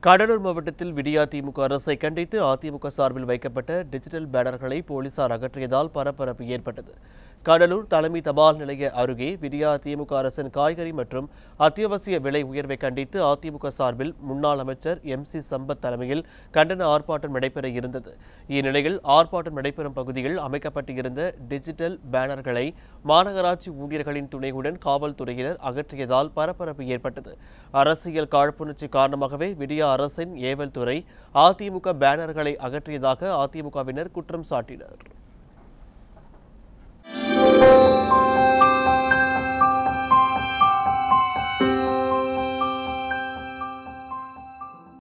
கடலூர் மாவட்டத்தில் விடியா திமுக அரசை கண்டித்து அதிமுக சார்பில் வைக்கப்பட்ட டிஜிட்டல் பேனர்களை போலீசார் அகற்றியதால் பரபரப்பு ஏற்பட்டது கடலூர் தலைமை தபால் நிலைய அருகே விடியா திமுக அரசின் காய்கறி மற்றும் அத்தியாவசிய விலை உயர்வை கண்டித்து அதிமுக சார்பில் முன்னாள் அமைச்சர் எம் சி சம்பத் தலைமையில் கண்டன ஆர்ப்பாட்டம் நடைபெற இருந்தது இந்நிலையில் ஆர்ப்பாட்டம் நடைபெறும் பகுதியில் அமைக்கப்பட்டிருந்த டிஜிட்டல் பேனர்களை மாநகராட்சி ஊழியர்களின் துணையுடன் காவல்துறையினர் அகற்றியதால் பரபரப்பு ஏற்பட்டது அரசியல் காழ்ப்புணர்ச்சி காரணமாகவே விடியா அரசின் ஏவல் துறை அதிமுக பேனர்களை அகற்றியதாக அதிமுகவினர் குற்றம் சாட்டினர்